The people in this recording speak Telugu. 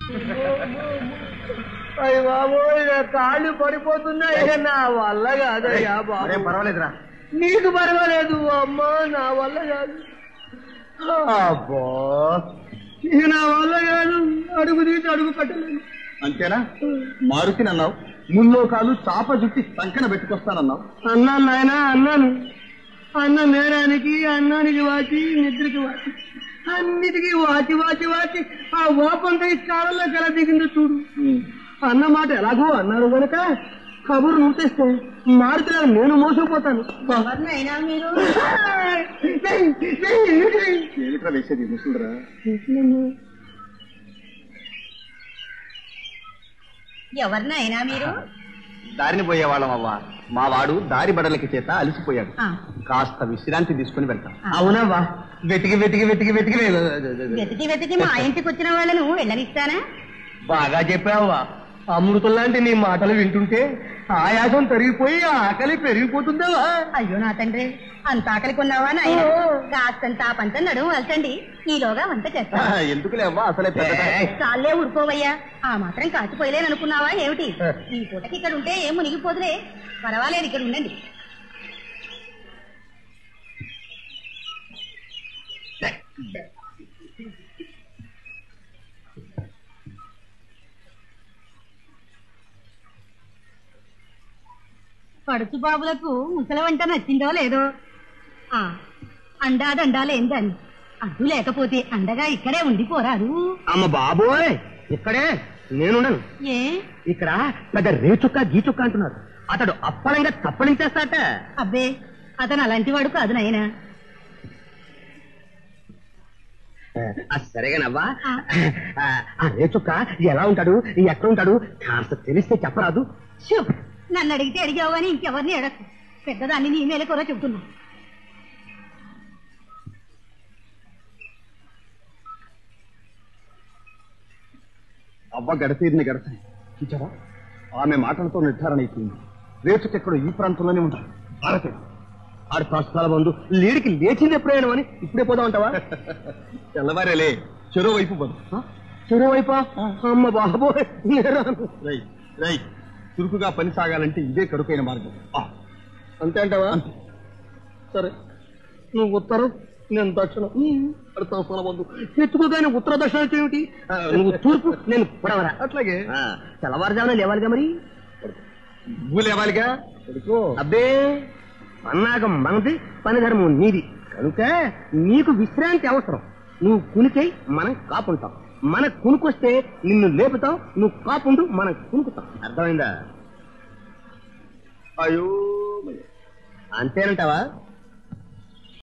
అయ్య బాబోయ్ నా కాళ్ళు పడిపోతున్నాయి నా వల్ల కాదయ్యా మరేం బాబు పర్వాలేదురా నీకు పర్వాలేదు అమ్మా నా వల్ల కాదు అబ్బో ఇక నా వల్ల కాదు అడుగు తీసి అడుగు కట్టలేదు అంతేనా మారుతిని అన్నావు ముల్లో కాలు చాప జుట్టి సంకన పెట్టుకొస్తానన్నావు అన్నాను నాయన అన్నాను అన్న నేరానికి అన్నానికి వాచి నిద్రకి వాచి అన్నిటికీ వాచి వాచి వాచి ఆ ఓపంతో ఈ కాలంలో కల దిగిందో చూడు అన్న మాట ఎలాగో అన్నారు గనక కబురు నువ్వు తెస్తే మారుతున్నారు నేను మోసపోతాను ఎవరినైనా మీరు ఏమిట్రా వేసేది ముసులురా ఎవరినైనా మీరు దారిని పోయేవాళ్ళం అవ్వ మా వాడు దారి బడలకి చేత అలసిపోయాడు ఆ, కాస్త విశ్రాంతి తీసుకుని వెళ్తాం అవునవ్వా వెతికి వెతికి వెతికి వెతికి వెతికి వెతికి మా ఇంటికి వచ్చిన వాళ్ళను వెళ్ళనిస్తానా బాగా చెప్పావా అమృతం లాంటి నీ మాటలు వింటుంటే ఆయాసం తరిగిపోయి ఆకలి పెరిగిపోతుందావా అయ్యో నా తండ్రి అంత ఆకలి కొన్నావా నాయన కాస్తంత ఆ పంట నడుము వెళ్తండి ఈలోగా వంట చేస్తా ఎందుకులే అవ్వ అసలే పెద్ద చాలే ఊరుకోవయ్యా ఆ మాత్రం కాచిపోయలేననుకున్నావా ఏమిటి ఈ పూటకి ఇక్కడ ఉంటే ఏం మునిగిపోదులే పర్వాలేదు ఇక్కడ ఉండండి పడుచు బాబులకు ముసల వంట నచ్చిందో లేదో ఆ అండా దండా లేందని అడ్డు లేకపోతే అండగా ఇక్కడే ఉండిపోరాదు అమ్మ బాబోయ్ ఇక్కడే నేనున్నాను ఏ ఇక్కడ పెద్ద రేచుక్క గీచుక్క అంటున్నారు అతడు అప్పలంగా తప్పనించేస్తాట అబ్బే అతను అలాంటి వాడు కాదు నాయనా సరేగానవ్వా ఆ. ఆ రేచుక్క ఎలా ఉంటాడు ఎక్కడ ఉంటాడు కాస్త తెలిస్తే చెప్పరాదు షూ నన్ను అడిగితే అడిగావు అని ఇంకెవరిని అడగకు పెద్దదాన్ని నీ మేలే కూడా చెబుతున్నా అవ్వ గడతీరిని గడతాయి చూచారా ఆమె మాటలతో నిర్ధారణ అయిపోయింది రేచుకెక్కడో ఈ ప్రాంతంలోనే ఉంటాడు భారతే ఆడు ప్రస్తుతాల బంధు లేడికి లేచింది ఎప్పుడైనా అని ఇప్పుడే పోదాం అంటావా తెల్లవారేలే చెరో వైపు బంధు చెరువు వైపా అమ్మ బాబోయ్ నేరాను. రై రై చురుకుగా పని సాగాలంటే ఇదే కడుకైన మార్గం ఆ, అంతే అంటావా సరే నువ్వు ఉత్తరం నేను దక్షిణం ప్రస్తుతాల బంధు ఎత్తుకోగానే ఉత్తర దక్షిణ ఏమిటి ఆ, నువ్వు తూర్పు నేను పడవరా అట్లాగే ఆ, తెల్లవారుజామున లేవాలిగా మరి నువ్వు లేవాలిగా పడుకో అబ్బే అన్నాక మనది పని ధర్మం నీది కనుక నీకు విశ్రాంతి అవసరం నువ్వు కునికై మనం కాపుంటాం మన కునుకొస్తే నిన్ను లేపుతాం నువ్వు కాపుండు మనం కునుకుతాం అర్థమైందా అయ్యో అంతేనంటావా